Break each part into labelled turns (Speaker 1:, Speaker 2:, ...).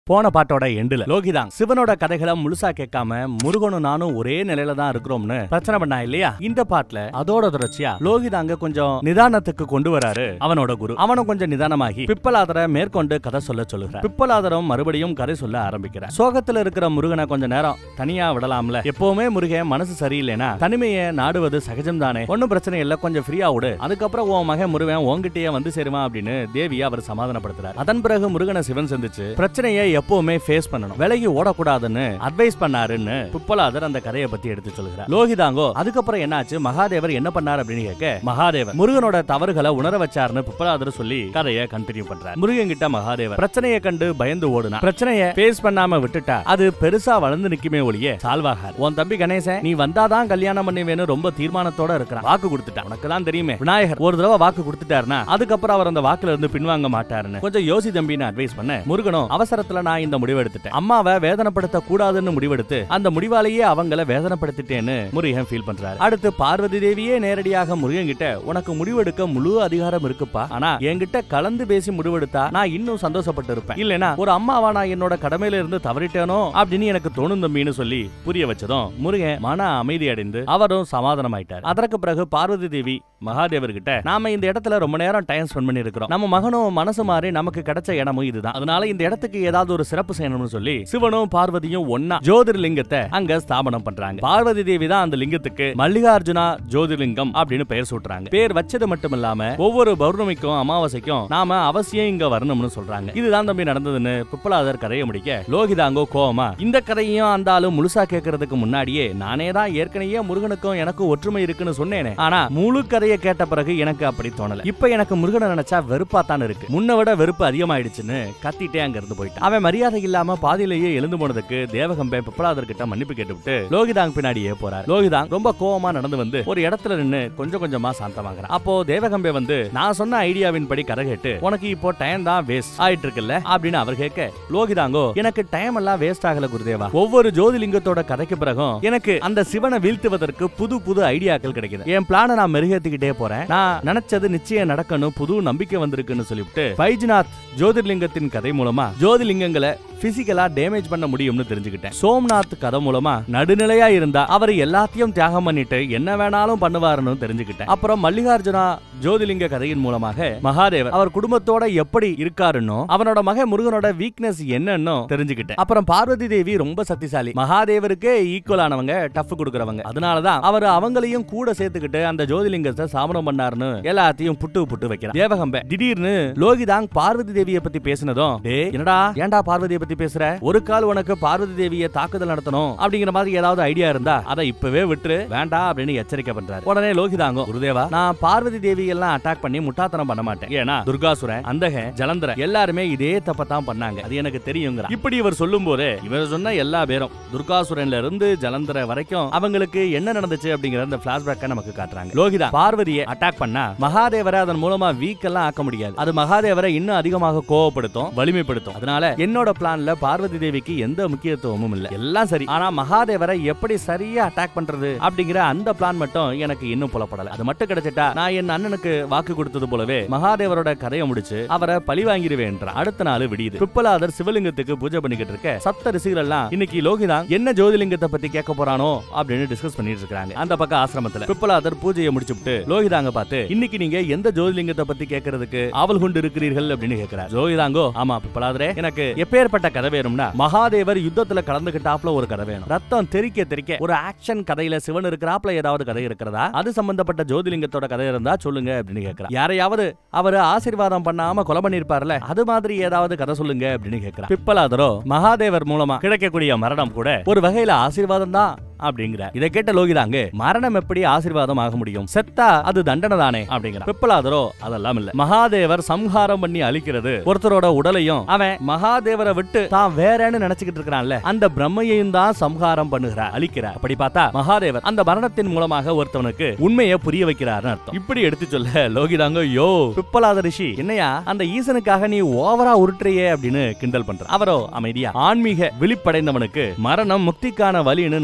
Speaker 1: போன பாட்டோட எண்டுல லோகிதான் சிவனோட கதைகளை முழுசா கேட்காம முருகனும் நானும் ஒரே நிலையில தான் இருக்கிறோம்னு பிரச்சனை பண்ணா இல்லையா இந்த பாட்டுல அதோட தொடர்ச்சியா லோகிதாங்க கொஞ்சம் நிதானத்துக்கு கொண்டு வராரு அவனோட குரு அவனும் கொஞ்சம் நிதானமாகி பிப்பலாதரை மேற்கொண்டு கதை சொல்ல சொல்லுகிறார் பிப்பலாதரம் மறுபடியும் கதை சொல்ல ஆரம்பிக்கிறார் சோகத்துல இருக்கிற முருகனை கொஞ்ச நேரம் தனியா விடலாம்ல எப்பவுமே முருகன் மனசு சரியில்லைனா தனிமையை நாடுவது சகஜம் தானே ஒன்னும் பிரச்சனை இல்ல கொஞ்சம் ஃப்ரீயா விடு அதுக்கப்புறம் உன் மகன் முருகன் உன்கிட்டயே வந்து சேருமா அப்படின்னு தேவியை அவர் சமாதானப்படுத்துறார் அதன் பிறகு முருகனை சிவன் சந்திச்சு பிரச்சனையை எப்பவுமே ஃபேஸ் பண்ணணும் விலகி ஓடக்கூடாதுன்னு அட்வைஸ் பண்ணாருன்னு புப்பலாதர் அந்த கதையை பத்தி எடுத்து சொல்கிறார் லோகிதாங்கோ அதுக்கப்புறம் என்னாச்சு மகாதேவர் என்ன பண்ணார் அப்படின்னு கேட்க மகாதேவர் முருகனோட தவறுகளை உணர வச்சாருன்னு புப்பலாதர் சொல்லி கதையை கண்டினியூ பண்றார் முருகன் கிட்ட மகாதேவர் பிரச்சனையை கண்டு பயந்து ஓடுனா பிரச்சனையை ஃபேஸ் பண்ணாம விட்டுட்டா அது பெருசா வளர்ந்து நிக்குமே ஒழிய சால்வாகாது உன் தம்பி கணேசன் நீ வந்தாதான் கல்யாணம் பண்ணுவேன்னு ரொம்ப தீர்மானத்தோட இருக்கிறான் வாக்கு கொடுத்துட்டான் உனக்கு தான் தெரியுமே விநாயகர் ஒரு தடவை வாக்கு கொடுத்துட்டாருன்னா அதுக்கப்புறம் அவர் அந்த வாக்குல இருந்து பின்வாங்க மாட்டாருன்னு கொஞ்சம் யோசி தம்பின்னு அட்வைஸ் பண்ண முருகனும் அவசரத்துல நான் இந்த முடிவு எடுத்துட்டேன் அம்மாவை வேதனைப்படுத்த கூடாதுன்னு முடிவெடுத்து அந்த முடிவாலேயே அவங்கள வேதனைப்படுத்திட்டேன்னு முருகன் ஃபீல் பண்றாரு அடுத்து பார்வதி தேவியே நேரடியாக முருகன் கிட்ட உனக்கு முடிவெடுக்க முழு அதிகாரம் இருக்குப்பா ஆனா என்கிட்ட கலந்து பேசி முடிவெடுத்தா நான் இன்னும் சந்தோஷப்பட்டு இருப்பேன் இல்லனா ஒரு அம்மாவா நான் என்னோட கடமையில இருந்து தவறிட்டேனோ அப்படின்னு எனக்கு தோணும் தம்பின்னு சொல்லி புரிய வச்சதும் முருகன் மன அமைதி அடைந்து அவரும் சமாதானமாயிட்டார் அதற்கு பிறகு பார்வதி தேவி மகாதேவர் கிட்ட நாம இந்த இடத்துல ரொம்ப நேரம் டைம் ஸ்பெண்ட் பண்ணி இருக்கிறோம் நம்ம மகனும் மனசு மாறி நமக்கு கிடைச்ச இடமும் இதுதான் அதனால இந்த இடத்துக்கு ஏதாவது ஒரு சிறப்பு செய்யணும்னு சொல்லி சிவனும் பார்வதியும் ஒன்னா ஜோதிர்லிங்கத்தை அங்க ஸ்தாபனம் பண்றாங்க பார்வதி தேவி தான் அந்த லிங்கத்துக்கு மல்லிகார்ஜுனா ஜோதிர்லிங்கம் அப்படின்னு பெயர் சூட்டுறாங்க பேர் வச்சது மட்டும் இல்லாம ஒவ்வொரு பௌர்ணமிக்கும் அமாவாசைக்கும் நாம அவசியம் இங்க வரணும்னு சொல்றாங்க இதுதான் தம்பி நடந்ததுன்னு பிப்பலாதர் கதையை முடிக்க லோகிதாங்கோ கோவமா இந்த கதையையும் அந்த ஆளு முழுசா கேட்கறதுக்கு முன்னாடியே நானே தான் ஏற்கனவே முருகனுக்கும் எனக்கும் ஒற்றுமை இருக்குன்னு சொன்னேனே ஆனா முழு கதையை கேட்ட பிறகு எனக்கு அப்படி தோணல இப்ப எனக்கு முருகனை நினைச்சா வெறுப்பா தான் இருக்கு முன்ன விட வெறுப்பு அதிகமாயிடுச்சுன்னு கத்திட்டே அங்க இருந்து போயிட்டான் அவன் மரியாதை இல்லாம பாதியிலேயே எழுந்து போனதுக்கு தேவகம்பே பிப்பலாதர் கிட்ட மன்னிப்பு கேட்டுவிட்டு லோகிதாங் பின்னாடியே போறார் லோகிதாங் ரொம்ப கோவமா நடந்து வந்து ஒரு இடத்துல நின்னு கொஞ்சம் கொஞ்சமா சாந்தமாகறான் அப்போ தேவகம்பே வந்து நான் சொன்ன ஐடியாவின் படி கதை கேட்டு உனக்கு இப்போ டைம் தான் வேஸ்ட் ஆயிட்டு இருக்குல்ல அப்படின்னு அவர் கேட்க லோகிதாங்கோ எனக்கு டைம் எல்லாம் வேஸ்ட் ஆகல குருதேவா ஒவ்வொரு ஜோதிலிங்கத்தோட கதைக்கு பிறகும் எனக்கு அந்த சிவனை வீழ்த்துவதற்கு புது புது ஐடியாக்கள் கிடைக்குது என் பிளான நான் மெருகேத்திக்கிட்டே போறேன் நான் நினைச்சது நிச்சயம் நடக்கணும் புது நம்பிக்கை வந்திருக்குன்னு சொல்லிவிட்டு பைஜ்நாத் ஜோதிர்லிங்கத்தின் கதை மூலமா ஜோதிலிங்கங்களை பிசிக்கலா டேமேஜ் பண்ண முடியும்னு தெரிஞ்சுக்கிட்டேன் சோம்நாத் கதை மூலமா நடுநிலையா இருந்தா அவர் எல்லாத்தையும் தியாகம் பண்ணிட்டு என்ன வேணாலும் பண்ணுவாருன்னு தெரிஞ்சுக்கிட்டேன் அப்புறம் மல்லிகார்ஜுனா ஜோதிலிங்க கதையின் மூலமாக மகாதேவர் அவர் குடும்பத்தோட எப்படி இருக்காருன்னோ அவனோட மகன் முருகனோட வீக்னஸ் என்னன்னு தெரிஞ்சுக்கிட்டேன் அப்புறம் பார்வதி தேவி ரொம்ப சக்திசாலி மகாதேவருக்கே ஈக்குவல் ஆனவங்க டஃப் கொடுக்கறவங்க அதனாலதான் அவர் அவங்களையும் கூட சேர்த்துக்கிட்டு அந்த ஜோதிலிங்கத்தை சாமனம் பண்ணாருன்னு எல்லாத்தையும் புட்டு புட்டு வைக்கிறார் தேவகம்பே திடீர்னு லோகிதாங் பார்வதி தேவியை பத்தி பேசினதும் டேய் என்னடா ஏன்டா பார்வதியை பத்தி பேசுற ஒரு கால் உனக்கு பார்வதி தேவியை தாக்குதல் நடத்தணும் அப்படிங்கிற மாதிரி ஏதாவது ஐடியா இருந்தா அதை இப்பவே விட்டுரு வேண்டாம் அப்படின்னு எச்சரிக்கை பண்றாரு உடனே லோகிதாங்கோ குருதேவா நான் பார்வதி தேவி எல்லாம் அட்டாக் பண்ணி முட்டாத்தனம் பண்ண மாட்டேன் ஏன்னா துர்காசுரன் அந்தகன் ஜலந்தர எல்லாருமே இதே தப்ப தான் பண்ணாங்க அது எனக்கு தெரியுங்கிற இப்படி இவர் சொல்லும் போதே இவர் சொன்ன எல்லா பேரும் துர்காசுரன்ல இருந்து ஜலந்தர வரைக்கும் அவங்களுக்கு என்ன நடந்துச்சு அப்படிங்கிற அந்த பிளாஷ்பேக்க நமக்கு காட்டுறாங்க லோகிதா பார்வதியை அட்டாக் பண்ணா மகாதேவரை அதன் மூலமா வீக் எல்லாம் ஆக்க முடியாது அது மகாதேவரை இன்னும் அதிகமாக கோவப்படுத்தும் வலிமைப்படுத்தும் அதனால என்னோட பிளான்ல பார்வதி தேவிக்கு எந்த முக்கியத்துவமும் இல்ல எல்லாம் சரி ஆனா மகாதேவரை எப்படி சரியா அட்டாக் பண்றது அப்படிங்கிற அந்த பிளான் மட்டும் எனக்கு இன்னும் புலப்படல அது மட்டும் கிடைச்சிட்டா நான் என் அண்ணனுக்கு வாக்கு கொடுத்தது போலவே மகாதேவரோட கதையை முடிச்சு அவரை பழி வாங்கிடுவேன் அடுத்த நாள் விடியுது பிப்பலாதர் சிவலிங்கத்துக்கு பூஜை பண்ணிக்கிட்டு இருக்க சப்த ரிஷிகள் எல்லாம் இன்னைக்கு லோகிதான் என்ன ஜோதிலிங்கத்தை பத்தி கேட்க போறானோ அப்படின்னு டிஸ்கஸ் பண்ணிட்டு இருக்காங்க அந்த பக்கம் ஆசிரமத்துல பிப்பலாதர் பூஜையை முடிச்சுட்டு லோகிதாங்க பார்த்து இன்னைக்கு நீங்க எந்த ஜோதிலிங்கத்தை பத்தி கேட்கறதுக்கு ஆவல் கொண்டு இருக்கிறீர்கள் அப்படின்னு கேட்கிறார் ஜோதிதாங்கோ ஆமா பிப்பலாதரே எனக்கு எப்பேற்பட்ட கதை வேணும்னா மகாதேவர் யுத்தத்துல கலந்துகிட்டாப்ல ஒரு கதை வேணும் ரத்தம் தெறிக்க தெறிக்க ஒரு ஆக்ஷன் கதையில சிவன் இருக்கிறாப்ல ஏதாவது கதை இருக்கிறதா அது சம்பந்தப்பட்ட ஜோதிலிங்கத்தோட கதை இருந்தா சொல்லுங்க அப்படின்னு கேட்கிறார் யாரையாவது அவர் ஆசீர்வாதம் பண்ணாம கொலை பண்ணிருப்பார்ல அது மாதிரி ஏதாவது கதை சொல்லுங்க அப்படின்னு கேட்கிறார் பிப்பலாதரோ மகாதேவர் மூலமா கிடைக்கக்கூடிய மரணம் கூட ஒரு வகையில ஆசீர்வாதம் தான் அப்படிங்கிற இதை கேட்ட லோகிதாங்க மரணம் எப்படி ஆசீர்வாதம் ஆக முடியும் செத்தா அது தண்டனை தானே அப்படிங்கிற பிப்பலாதரோ அதெல்லாம் இல்ல மகாதேவர் சம்ஹாரம் பண்ணி அழிக்கிறது ஒருத்தரோட உடலையும் அவன் மகாதேவரை விட்டு தான் வேறன்னு நினைச்சுக்கிட்டு இருக்கிறான்ல அந்த பிரம்மையையும் தான் சம்ஹாரம் பண்ணுகிறார் அழிக்கிறார் அப்படி பார்த்தா மகாதேவர் அந்த மரணத்தின் மூலமாக ஒருத்தவனுக்கு உண்மையை புரிய வைக்கிறார்னு அர்த்தம் இப்படி எடுத்து சொல்ல லோகிதாங்க யோ பிப்பலாத ரிஷி என்னையா அந்த ஈசனுக்காக நீ ஓவரா உருட்டுறியே அப்படின்னு கிண்டல் பண்ற அவரோ அமைதியா ஆன்மீக விழிப்படைந்தவனுக்கு மரணம் முக்திக்கான வழின்னு நல்லாவே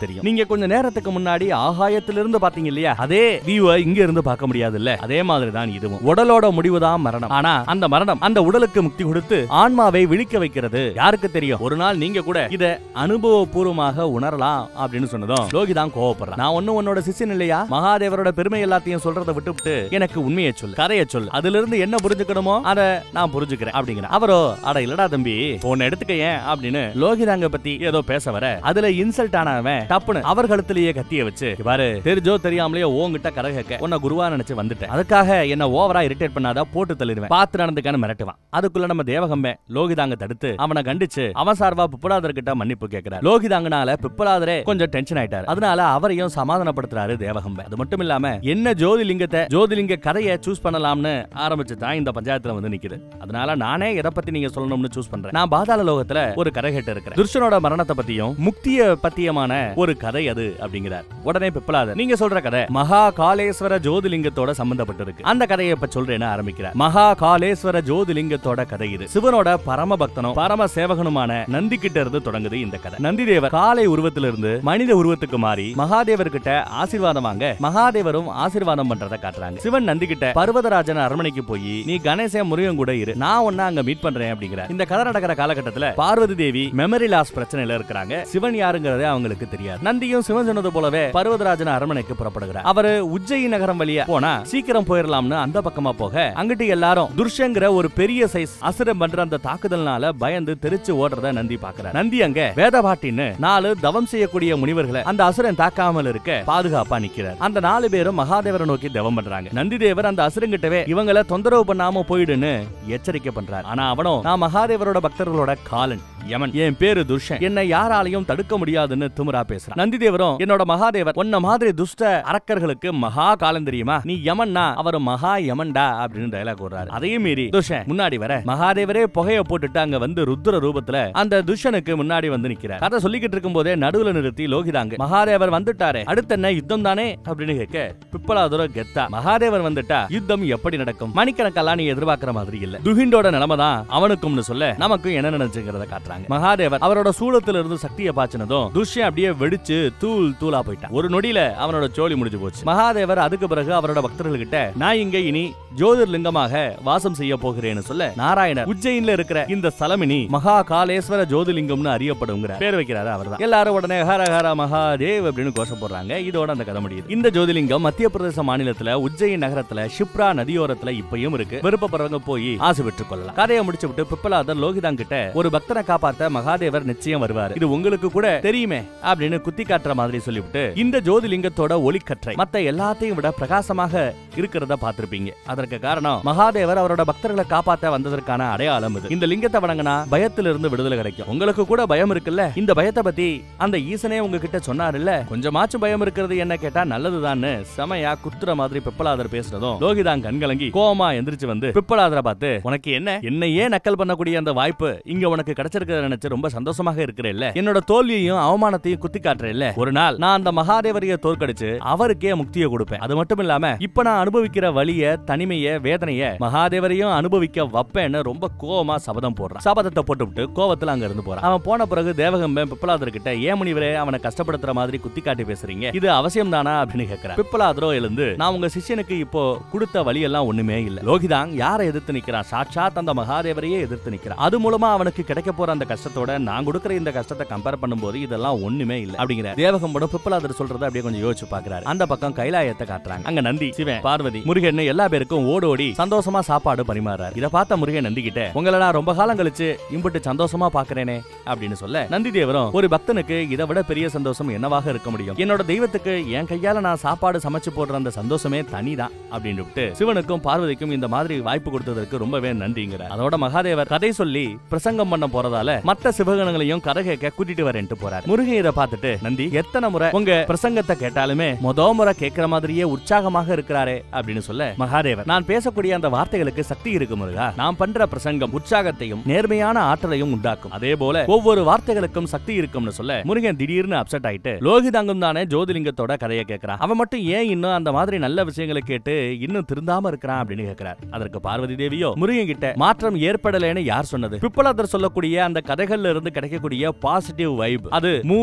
Speaker 1: தெரியும் நீங்க கொஞ்ச நேரத்துக்கு முன்னாடி ஆகாயத்திலிருந்து பாத்தீங்க இல்லையா அதே வியூவை இங்க இருந்து பார்க்க முடியாது இல்ல அதே மாதிரி தான் இதுவும் உடலோட முடிவுதான் மரணம் ஆனா அந்த மரணம் அந்த உடலுக்கு முக்தி கொடுத்து ஆன்மாவை விழிக்க வைக்கிறது யாருக்கு தெரியும் ஒரு நாள் நீங்க கூட இத அனுபவபூர்வமாக உணரலாம் அப்படின்னு சொன்னதும் லோகி தான் கோவப்படுறான் நான் ஒண்ணும் உன்னோட சிஷ்யன் இல்லையா மகாதேவரோட பெருமை எல்லாத்தையும் சொல்றதை விட்டுவிட்டு எனக்கு உண்மையை சொல்லு கதையை சொல்லு அதுல இருந்து என்ன புரிஞ்சுக்கணுமோ அத நான் புரிஞ்சுக்கிறேன் அப்படிங்கிற அவரோ அட இல்லடா தம்பி உன்னை எடுத்துக்க ஏன் அப்படின்னு லோகிதாங்க பத்தி ஏதோ பேச வர அதுல இன்சல்ட் ஆனவன் டப்புன்னு அவர் கழுத்திலேயே கத்திய வச்சு "இங்க பாரு தெரிஞ்சோ தெரியாமலேயோ உன்கிட்ட கதை கேட்க உன்னை குருவா நினைச்சு வந்துட்டேன் அதுக்காக என்ன ஓவரா இரிட்டேட் பண்ணாத போட்டு தள்ளிடுவேன் பார்த்து நடந்துக்கான்னு மிரட்டுவான் அதுக்குள்ள நம்ம தேவகம்பே லோகிதாங்க தடுத்து அவனை கண்டிச்சு அவன் சார்பா பிப்பலாதர் கிட்ட மன்னிப்பு கேட்கிறார் லோகிதாங்கனால பிப்பலாதரே கொஞ்சம் டென்ஷன் ஆயிட்டார் அதனால அவரையும் சமாதானப்படுத்துறாரு தேவகம்பே அது மட்டும் இல்லாம என்ன ஜோதிலிங்கத்தை ஜோதிலிங்க கதையை சூஸ் பண்ணலாம்னு ஆரம்பிச்சு தான் இந்த பஞ்சாயத்துல வந்து நிக்குது அதனால நானே எதை பத்தி நீங்க சொல்லணும்னு சூஸ் பண்றேன் நான் பாதாள லோகத்துல ஒரு கதை கேட்டு இருக்கிறேன் துர்ஷனோட மரணத்தை பத்தியும் முக்திய பத்தியமான ஒரு கதை அது அப்படிங்கிறார் உடனே பிப்பலாதர் நீங்க சொல்ற கதை மகா காளேஸ்வர ஜோதிலிங்கத்தோட சம்பந்தப்பட்டு இருக்கு அந்த கதையை இப்ப சொல்றேன்னு ஆரம்பிக்கிறார் மகா காளேஸ்வர ஜோதிலிங்கத்தோட கதை இது சிவனோட பரம பக்தனும் பரம சேவகனுமான நந்தி கிட்ட இருந்து தொடங்குது இந்த கதை நந்தி தேவர் காளை உருவத்திலிருந்து மனித உருவத்துக்கு மாறி மகாதேவர் கிட்ட ஆசீர்வாதம் வாங்க மகாதேவரும் ஆசீர்வாதம் பண்றத காட்டுறாங்க சிவன் நந்தி கிட்ட பர்வதராஜன் அரண்மனைக்கு போய் நீ கணேசன் முருகன் கூட இரு நான் ஒன்னா அங்க மீட் பண்றேன் அப்படிங்கிற இந்த கதை நடக்கிற காலகட்டத்துல பார்வதி தேவி மெமரி லாஸ் பிரச்சனையில இருக்கிறாங்க சிவன் யாருங்கிறதே அவங்களுக்கு தெரியாது நந்தியும் சிவன் சொன்னது போலவே பர்வதராஜன் அரண்மனைக்கு புறப்படுகிறார் அவரு உஜ்ஜயி நகரம் வழியா போனா சீக்கிரம் போயிடலாம்னு அந்த பக்கமா போக அங்கிட்டு எல்லாரும் துர்ஷங்கிற ஒரு பெரிய சைஸ் அசுரம் பண்ற அந்த தாக்குதல்னால பயந்து தெரிச்சு ஓடுறத நந்தி பாக்குறார் நந்தி அங்க வேதபாட்டின்னு நாலு தவம் செய்யக்கூடிய முனிவர்களை அந்த அசுரன் தாக்காமல் இருக்க பாதுகாப்பா நிக்கிறார் அந்த நாலு பேரும் மகாதேவரை நோக்கி தவம் பண்றாங்க நந்தி தேவர் அந்த அசுரங்கிட்டவே இவங்கள தொந்தரவு பண்ணாம போயிடுன்னு எச்சரிக்கை பண்றார் ஆனா அவனும் நான் மகாதேவரோட பக்தர்களோட காலன் யமன் என் பேரு துர்ஷன் என்னை யாராலையும் தடுக்க முடியாதுன்னு திமிரா பேசுறான் நந்தி தேவரும் என்னோட மகாதேவர் உன்ன மாதிரி துஷ்ட அரக்கர்களுக்கு மகா காலம் தெரியுமா நீ யமன்னா அவர் மகா யமன்டா அப்படின்னு டயலாக் வர்றாரு அதையும் மீறி துஷன் முன்னாடி வர மகாதேவரே புகைய போட்டுட்டு அங்க வந்து ருத்ர ரூபத்துல அந்த துஷனுக்கு முன்னாடி வந்து நிக்கிறார் கதை சொல்லிக்கிட்டு இருக்கும் போதே நடுவுல நிறுத்தி லோகிதாங்க மகாதேவர் வந்துட்டாரே அடுத்து என்ன யுத்தம் தானே அப்படின்னு கேட்க பிப்பலாதுர கெத்தா மகாதேவர் வந்துட்டா யுத்தம் எப்படி நடக்கும் மணிக்கணக்கெல்லாம் நீ எதிர்பார்க்கிற மாதிரி இல்ல துகிண்டோட நிலைமை தான் அவனுக்கும்னு சொல்ல நமக்கும் என்ன நினைச்சுங்கிறத காட்டுறாங்க மகாதேவர் அவரோட சூலத்துல இருந்து சக்தியை பாய்ச்சினதும் துஷ்யன் அப்படியே வெடிச்சு தூள் தூளா போயிட்டான் ஒரு நொடியில அவனோட சோழி முடிஞ்சு போச்சு மகாதேவர் அதுக்கு பிறகு அவரோட பக்தர்கள்கிட்ட நான் இங்க இனி ஜோதிர்லிங்கமாக வாசம் செய்ய போகிறேன்னு சொல்ல நாராயணர் உஜ்ஜயின்ல இருக்கிற இந்த சலமினி மகா காலேஸ்வர ஜோதிலிங்கம்னு அறியப்படுங்கிற பேர் வைக்கிறாரு அவர்தான் எல்லாரும் உடனே ஹர ஹர மகாதேவ் அப்படின்னு கோஷம் போடுறாங்க இதோட அந்த கதை முடியுது இந்த ஜோதிலிங்கம் மத்திய பிரதேச மாநிலத்துல உஜ்ஜயின் நகரத்துல ஷிப்ரா நதியோரத்துல இப்பயும் இருக்கு விருப்பப்படுறவங்க போய் ஆசை பெற்றுக் கொள்ளலாம் கதையை முடிச்சு விட்டு பிப்பலாதர் லோகிதான் கிட்ட ஒரு பக்தனை காப்பாத்த மகாதேவர் நிச்சயம் வருவாரு இது உங்களுக்கு கூட தெரியுமே அப்படின்னு குத்தி காட்டுற மாதிரி சொல்லிவிட்டு இந்த ஜோதிலிங்கத்தோட ஒளிக்கற்றை மத்த எல்லாத்தையும் விட பிரகாசமாக இருக்கிறத பார்த்திருப்பீங்க அதற்கு காரணம் மகாதேவர் அவரோட பக்தர்களை காப்பாத்த வந்ததற்கான அடையாளம் இது இந்த லிங்கத்தை வணங்கினா பயத்திலிருந்து விடுதலை கிடைக்கும் உங்களுக்கு கூட பயம் இருக்குல்ல இந்த பயத்தை பத்தி அந்த ஈசனே உங்ககிட்ட சொன்னாருல்ல கொஞ்சமாச்சும் பயம் இருக்கிறது என்ன கேட்டா நல்லதுதான்னு செமையா குத்துற மாதிரி பிப்பலாதர் பேசுறதும் லோகிதான் கண்கலங்கி கோவமா எந்திரிச்சு வந்து பிப்பலாதரை பார்த்து உனக்கு என்ன என்னையே நக்கல் பண்ணக்கூடிய அந்த வாய்ப்பு இங்க உனக்கு கிடைச்சிருக்கிறத நினைச்சு ரொம்ப சந்தோஷமாக இருக்கிறேல்ல என்னோட தோல்வியையும் அவமானத்தையும் குத்தி காட்டுறேல்ல ஒரு நாள் நான் அந்த மகாதேவரைய தோற்கடிச்சு அவருக்கே முக்தியை கொடுப்பேன் அது மட்டும் இல்லாம இப்ப நான் அனுபவிக்கிற வலிய தனிமைய வேதனைய மகாதேவரையும் அனுபவிக்க வைப்பேன்னு ரொம்ப கோவமா சபதம் போடுறான் சபதத்தை போட்டுவிட்டு கோவத்துல அங்க இருந்து போறான் அவன் போன பிறகு தேவகம்பன் பிப்பலாதர் கிட்ட ஏன் முனிவரே அவனை கஷ்டப்படுத்துற மாதிரி குத்தி காட்டி பேசுறீங்க இது அவசியம் தானா அப்படின்னு கேட்கிறான் பிப்பலாதரோ எழுந்து நான் உங்க சிஷ்யனுக்கு இப்போ கொடுத்த வழி எல்லாம் ஒண்ணுமே இல்ல லோகிதாங் யாரை எதிர்த்து நிக்கிறான் சாட்சாத் அந்த மகாதேவரையே எதிர்த்து நிக்கிறான் அது மூலமா அவனுக்கு கிடைக்க போற அந்த கஷ்டத்தோட நான் கொடுக்கிற இந்த கஷ்டத்தை கம்பேர் பண்ணும்போது இதெல்லாம் ஒண்ணுமே இல்ல அப்படிங்கிற தேவகம்படம் பிப்பலாதர் சொல்றதை அப்படியே கொஞ்சம் யோசிச்சு பாக்குறாரு அந்த பக்கம் கைலாயத்தை காட்டுறாங்க அங்க நந்தி சிவன் பார்வதி முருகன் எல்லா பேருக்கும் ஓடி ஓடி சந்தோஷமா சாப்பாடு பரிமாறாரு இத பார்த்த முருகன் நந்தி கிட்ட உங்களை நான் ரொம்ப காலம் கழிச்சு இம்புட்டு சந்தோஷமா பாக்குறேனே அப்படின்னு சொல்ல நந்தி தேவரும் ஒரு பக்தனுக்கு இதை விட பெரிய சந்தோஷம் என்னவாக இருக்க முடியும் என்னோட தெய்வத்துக்கு என் கையால நான் சாப்பாடு சமைச்சு போடுற அந்த சந்தோஷமே தனிதான் அப்படின்னு விட்டு சிவனுக்கும் பார்வதிக்கும் இந்த மாதிரி வாய்ப்பு கொடுத்ததற்கு ரொம்பவே நன்றிங்கிற அதோட மகாதேவர் கதை சொல்லி பிரசங்கம் பண்ண போறதால மத்த சிவகணங்களையும் கதை கேட்க கூட்டிட்டு வரேன்ட்டு போறார் முருகன் இதை பார்த்துட்டு நந்தி எத்தனை முறை உங்க பிரசங்கத்தை கேட்டாலுமே மொத முறை கேட்கிற மாதிரியே உற்சாகமாக இருக்கிறாரே அப்படின்னு சொல்ல மகாதேவர் நான் பேசக்கூடிய அந்த வார்த்தைகளுக்கு சக்தி இருக்கு முருகா நான் பண்ற பிரசங்கம் உற்சாகத்தையும் நேர்மையான ஆற்றலையும் உண்டாக்கும் அதே போல ஒவ்வொரு வார்த்தைகளுக்கும் சக்தி இருக்கும்னு சொல்ல முருகன் திடீர்னு அப்செட் ஆயிட்டு லோகிதாங்கம் தானே ஜோதிலிங்கத்தோட கதையை கேட்கறான் அவன் மட்டும் ஏன் இன்னும் அந்த மாதிரி நல்ல விஷயங்களை கேட்டு இன்னும் திருந்தாம இருக்கிறான் அப்படின்னு கேட்கிறார் அதற்கு பார்வதி தேவியோ முருகன் கிட்ட மாற்றம் ஏற்படலைன்னு யார் சொன்னது பிப்பலாதர் சொல்லக்கூடிய அந்த கதைகள்ல இருந்து கிடைக்கக்கூடிய பாசிட்டிவ் வைப் அது மூ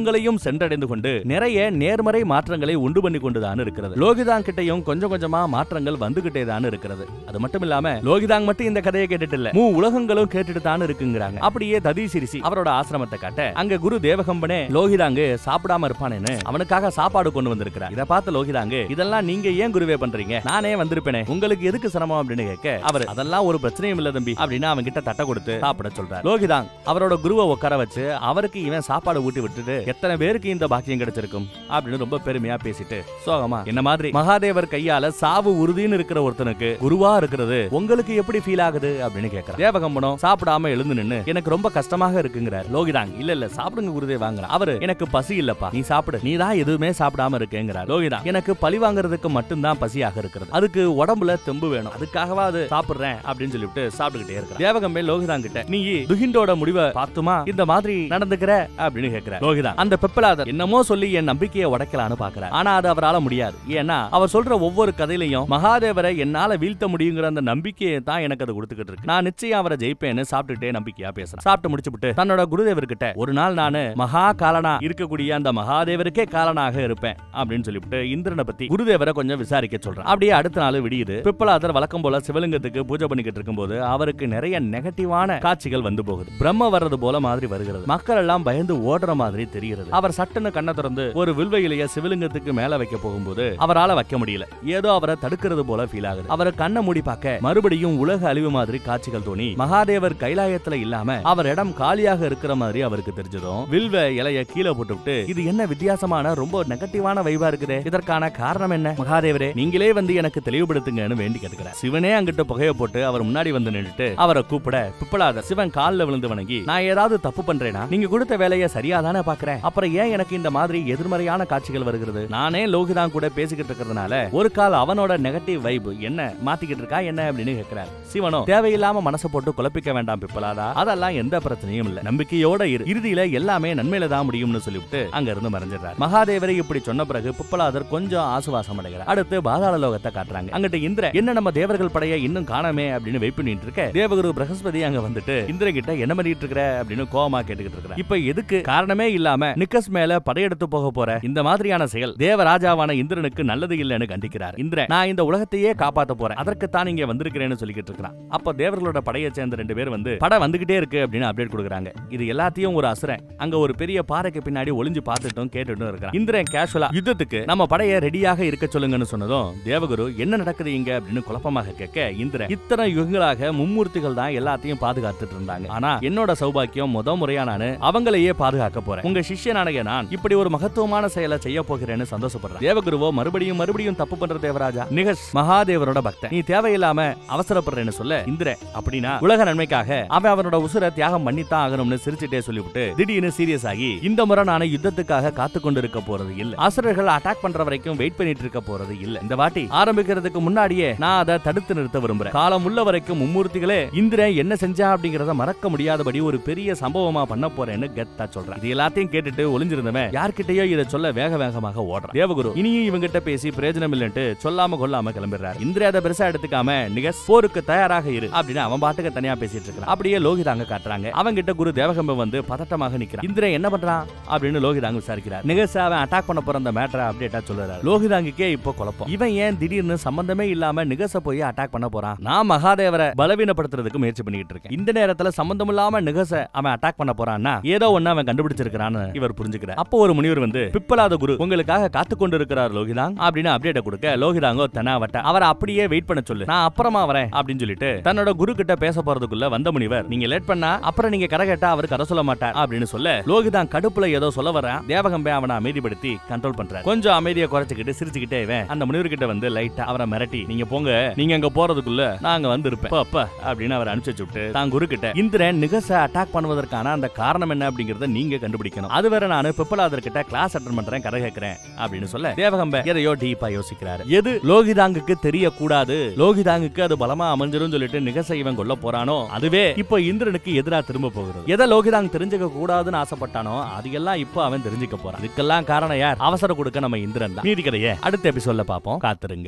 Speaker 1: உலகங்களையும் சென்றடைந்து கொண்டு நிறைய நேர்மறை மாற்றங்களை உண்டு பண்ணி கொண்டுதான் இருக்கிறது லோகிதாங் கிட்டையும் கொஞ்சம் கொஞ்சமா மாற்றங்கள் வந்துகிட்டே தான் இருக்கிறது அது மட்டும் இல்லாம லோகிதாங் மட்டும் இந்த கதையை கேட்டுட்டு இல்ல மூ உலகங்களும் கேட்டுட்டு தான் இருக்குங்கிறாங்க அப்படியே ததிசிரிசி அவரோட ஆசிரமத்தை காட்ட அங்க குரு தேவகம்பனே லோகிதாங்கு சாப்பிடாம இருப்பானேன்னு அவனுக்காக சாப்பாடு கொண்டு வந்திருக்கிறார் இத பார்த்து லோகிதாங்கு இதெல்லாம் நீங்க ஏன் குருவே பண்றீங்க நானே வந்திருப்பேனே உங்களுக்கு எதுக்கு சிரமம் அப்படின்னு கேட்க அவர் அதெல்லாம் ஒரு பிரச்சனையும் இல்ல தம்பி அப்படின்னு அவன் கிட்ட தட்டை கொடுத்து சாப்பிட சொல்றார் லோகிதாங் அவரோட குருவை உட்கார வச்சு அவருக்கு இவன் சாப்பாடு ஊட்டி விட்டுட்டு எத்தனை பேருக்கு இந்த பாக்கியம் கிடைச்சிருக்கும் அப்படின்னு ரொம்ப பெருமையா பேசிட்டு சோகமா என்ன மாதிரி மகாதேவர் கையால சாவு உறுதின்னு இருக்கிற ஒருத்தனுக்கு குருவா இருக்கிறது உங்களுக்கு எப்படி ஃபீல் ஆகுது அப்படின்னு கேக்குறான் தேவகம்பனம் சாப்பிடாம எழுந்து நின்னு எனக்கு ரொம்ப கஷ்டமாக இருக்குங்கிறார் லோகிதாங் இல்ல இல்ல சாப்பிடுங்க குருதே வாங்குறான் அவரு எனக்கு பசி இல்லப்பா நீ சாப்பிடு நீ தான் எதுவுமே சாப்பிடாம இருக்கேங்கிறார் லோகிதாங் எனக்கு பழி வாங்குறதுக்கு மட்டும்தான் பசியாக இருக்கிறது அதுக்கு உடம்புல தெம்பு வேணும் அதுக்காகவா அது சாப்பிடுறேன் அப்படின்னு சொல்லிட்டு சாப்பிட்டுக்கிட்டே இருக்கிறான் தேவகம்பே லோகிதாங் கிட்ட நீ துகிண்டோட முடிவை பார்த்துமா இந்த மாதிரி நடந்துக்கிற அப்படின்னு கேக்குறார் லோகிதாங் அந்த பெப்பலாதர் என்னமோ சொல்லி என் நம்பிக்கையை உடைக்கலான்னு பாக்குறார் ஆனா அது அவரால முடியாது ஏன்னா அவர் சொல்ற ஒவ்வொரு கதையிலையும் மகாதேவரை என்னால வீழ்த்த முடியுங்கிற அந்த நம்பிக்கையை தான் எனக்கு அது கொடுத்துக்கிட்டு இருக்கு நான் நிச்சயம் அவரை ஜெயிப்பேன்னு சாப்பிட்டுட்டே நம்பிக்கையா பேசுறேன் சாப்பிட்டு முடிச்சுட்டு தன்னோட குருதேவர்கிட்ட ஒரு நாள் நானு மகா காலனா இருக்கக்கூடிய அந்த மகாதேவருக்கே காலனாக இருப்பேன் அப்படின்னு சொல்லிவிட்டு இந்திரனை பத்தி குருதேவரை கொஞ்சம் விசாரிக்க சொல்றேன் அப்படியே அடுத்த நாள் விடியுது பிப்பலாதர் வழக்கம் போல சிவலிங்கத்துக்கு பூஜை பண்ணிக்கிட்டு இருக்கும்போது அவருக்கு நிறைய நெகட்டிவான காட்சிகள் வந்து போகுது பிரம்ம வர்றது போல மாதிரி வருகிறது மக்கள் எல்லாம் பயந்து ஓடுற மாதிரி தெரிகிறது அவர் சட்டுன்னு கண்ணை திறந்து ஒரு வில்வையிலேயே சிவலிங்கத்துக்கு மேல வைக்க போகும்போது அவரால வைக்க முடியல ஏதோ அவரை தடுக்கிறது போல ஃபீல் ஆகுது அவரை கண்ணை மூடி பார்க்க மறுபடியும் உலக அழிவு மாதிரி காட்சிகள் தோணி மகாதேவர் கைலாயத்துல இல்லாம அவர் இடம் காலியாக இருக்கிற மாதிரி அவருக்கு தெரிஞ்சதும் வில்வ இலைய கீழே போட்டுவிட்டு இது என்ன வித்தியாசமான ரொம்ப நெகட்டிவான வைபா இருக்குதே இதற்கான காரணம் என்ன மகாதேவரே நீங்களே வந்து எனக்கு தெளிவுபடுத்துங்கன்னு வேண்டி கேட்டுக்கிறார் சிவனே அங்கிட்ட புகைய போட்டு அவர் முன்னாடி வந்து நின்னுட்டு அவரை கூப்பிட பிப்பலாத சிவன் கால்ல விழுந்து வணங்கி நான் ஏதாவது தப்பு பண்றேனா நீங்க கொடுத்த வேலையை சரியா தானே பாக்குறேன் அப்புறம் ஏன் எனக்கு இந்த மாதிரி எதிர்மறையான காட்சிகள் வருகிறது நானே லோகிதான் கூட பேசிக்கிட்டு இருக்கிறதுனால ஒரு கால் அவனோட நெகட்டிவ் வைப் என்ன மாத்திக்கிட்டு இருக்கா என்ன அப்படின்னு கேட்கிறார் சிவனோ தேவையில்லாம மனசை போட்டு குழப்பிக்க வேண்டாம் பிப்பலாதா அதெல்லாம் எந்த பிரச்சனையும் இல்ல நம்பிக்கையோட இரு இறுதியில எல்லாமே நன்மையில தான் முடியும்னு சொல்லிவிட்டு அங்க இருந்து மறைஞ்சிடுறார் மகாதேவரை இப்படி சொன்ன பிறகு பிப்பலாதர் கொஞ்சம் ஆசுவாசம் அடைகிறார் அடுத்து பாதாள லோகத்தை காட்டுறாங்க அங்கிட்ட இந்திர என்ன நம்ம தேவர்கள் படைய இன்னும் காணாமே அப்படின்னு வெயிட் பண்ணிட்டு இருக்க தேவகுரு பிரகஸ்பதி அங்க வந்துட்டு இந்திர கிட்ட என்ன பண்ணிட்டு இருக்கிற அப்படின்னு கோவமா கேட்டுக்கிட்டு இருக்கிறார் இப்ப எதுக்கு காரணமே இல்லாம நிக்கஸ் மேல படையெடுத்து போக போற இந்த மாதிரியான செயல் தேவராஜாவான இந்திரனுக்கு நல்லது இல்லைன்னு கண்டிக்கிறார் இந்திர நான் இந்த உலகத்தையே காப்பாத்த போறேன் அதற்கு தான் இங்க வந்திருக்கிறேன்னு சொல்லிக்கிட்டு இருக்கிறான் அப்ப தேவர்களோட படையை சேர்ந்த ரெண்டு பேர் வந்து படம் வந்துகிட்டே இருக்கு அப்படின்னு அப்டேட் கொடுக்குறாங்க இது எல்லாத்தையும் ஒரு அசுரன் அங்க ஒரு பெரிய பாறைக்கு பின்னாடி ஒளிஞ்சு பார்த்துட்டும் கேட்டுட்டும் இருக்கிறான் இந்திரன் கேஷுவலா யுத்தத்துக்கு நம்ம படைய ரெடியாக இருக்க சொல்லுங்கன்னு சொன்னதும் தேவகுரு என்ன நடக்குது இங்க அப்படின்னு குழப்பமாக கேட்க இந்திரன் இத்தனை யுகங்களாக மும்மூர்த்திகள் தான் எல்லாத்தையும் பாதுகாத்துட்டு இருந்தாங்க ஆனா என்னோட சௌபாக்கியம் முத முறையா நானு அவங்களையே பாதுகாக்க போறேன் உங்க சிஷ்யனானக நான் இப்படி ஒரு மகத்துவமான செயலை செய்ய போகிறேன்னு சந்தோஷப்படுறேன் தேவகுருவோ மறுபடியும் மறுபடியும் தப்பு பண்ற தேவராஜா நிகஷ் மகாதேவரோட பக்தன் நீ தேவையில்லாம அவசரப்படுறேன்னு சொல்ல இந்திர அப்படின்னா உலக நன்மைக்காக அவன் அவனோட உசுர தியாகம் பண்ணித்தான் ஆகணும்னு சிரிச்சுட்டே சொல்லிவிட்டு திடீர்னு சீரியஸ் ஆகி இந்த முறை நான் யுத்தத்துக்காக காத்து கொண்டு இருக்க போறது இல்ல அசுரர்கள் அட்டாக் பண்ற வரைக்கும் வெயிட் பண்ணிட்டு இருக்க போறது இல்ல இந்த வாட்டி ஆரம்பிக்கிறதுக்கு முன்னாடியே நான் அதை தடுத்து நிறுத்த விரும்புறேன் காலம் உள்ள வரைக்கும் மும்மூர்த்திகளே இந்திரன் என்ன செஞ்சா அப்படிங்கறத மறக்க முடியாதபடி ஒரு பெரிய சம்பவமா பண்ண போறேன்னு கெத்தா சொல்றேன் இது எல்லாத்தையும் கேட்டுட்டு ஒளிஞ்சிருந்தவன் யார்கிட்டயோ இதை சொல்ல வேக வேகமாக ஓடுறான் தேவகுரு இனியும் இவங்கிட்ட பேசி பிரயோஜனம் இல்லைன்ட்டு சொல்லாம கொல்லாம கிளம்பிடுறாரு இந்திர அதை பெருசா எடுத்துக்காம நிகஸ் போருக்கு தயாராக இரு அப்படின்னு அவன் பாட்டுக்கு தனியா பேசிட்டு இருக்கான் அப்படியே லோகிதாங்க காட்டுறாங்க அவங்கிட்ட குரு தேவகம்பம் வந்து பதட்டமாக நிக்கிறான் இந்திரன் என்ன பண்றான் அப்படின்னு லோகிதாங்க விசாரிக்கிறார் நிகஸ் அவன் அட்டாக் பண்ண போற அந்த மேட்டரை அப்டேட்டா சொல்றாரு லோகிதாங்கிக்கே இப்போ குழப்பம் இவன் ஏன் திடீர்னு சம்பந்தமே இல்லாம நிகச போய் அட்டாக் பண்ண போறான் நான் மகாதேவரை பலவீனப்படுத்துறதுக்கு முயற்சி பண்ணிட்டு இருக்கேன் இந்த நேரத்துல சம்பந்தம் இல்லாம நிகச அவன் அட்டாக் பண்ண போறான்னா ஏதோ ஒண்ணு அவன் கண்டுபிடிச்சிருக்கான்னு இவர் புரிஞ்சுக்கிறார் அப்போ ஒரு முனிவர் வந்து பிப்பலாத குரு உங்களுக்காக காத்து கொண்டு இருக்கிறார் லோகிதாங் அப்படின்னு அப்டேட் கொடுக்க லோகிதாங்கோ தெனாவட்ட அவரை அப்படியே வெயிட் பண்ண சொல்லு நான் அப்புறமா வரேன் அப்படின்னு சொல்லிட்டு தன்னோட குரு கிட்ட பேச போறதுக்குள்ள வந்த முனிவர் நீங்க லேட் பண்ணா அப்புறம் நீங்க கரை கேட்டா அவர் கதை சொல்ல மாட்டார் அப்படின்னு சொல்ல லோகிதான் கடுப்புல ஏதோ சொல்ல வரான் தேவகம்பே அவனை அமைதிப்படுத்தி கண்ட்ரோல் பண்றார் கொஞ்சம் அமைதியை குறைச்சிக்கிட்டு சிரிச்சுக்கிட்டே இவன் அந்த முனிவர் கிட்ட வந்து லைட்டா அவரை மிரட்டி நீங்க போங்க நீங்க அங்க போறதுக்குள்ள நான் அங்க வந்து இருப்பேன் அப்ப, அப்ப அப்படின்னு அவர் அனுப்பிச்சு விட்டு தான் குரு கிட்ட இந்திரன் நிகச அட்டாக் பண்ணுவதற்கான அந்த காரணம் என்ன அப்படிங்கறத நீங்க கண்டுபிடிக்கணும் அது வேற நான் பிப்பலாதர் கிட்ட கிளாஸ் அட்டன் பண்றேன் கதை கேட்கிறேன் அப்படின்னு சொல்ல தேவகம்ப எதையோ டீப்பா யோசிக்கிறாரு எது லோகிதாங்குக்கு தெரியக்கூடாது லோகிதாங்குக்கு அது பலமா அமைஞ்சிரும் சொல்லிட்டு நிகச இவன் கொல்ல போறானோ அதுவே இப்போ இந்திரனுக்கு எதிரா திரும்ப போகிறது எதை லோகிதாங் தெரிஞ்சுக்க கூடாதுன்னு ஆசைப்பட்டானோ அது எல்லாம் இப்போ அவன் தெரிஞ்சுக்க போறான் இதுக்கெல்லாம் காரணம் யார் அவசரம் கொடுக்க நம்ம இந்திரன் தான் மீதி கதையை அடுத்த எபிசோட்ல பாப்போம் காத்துருங்க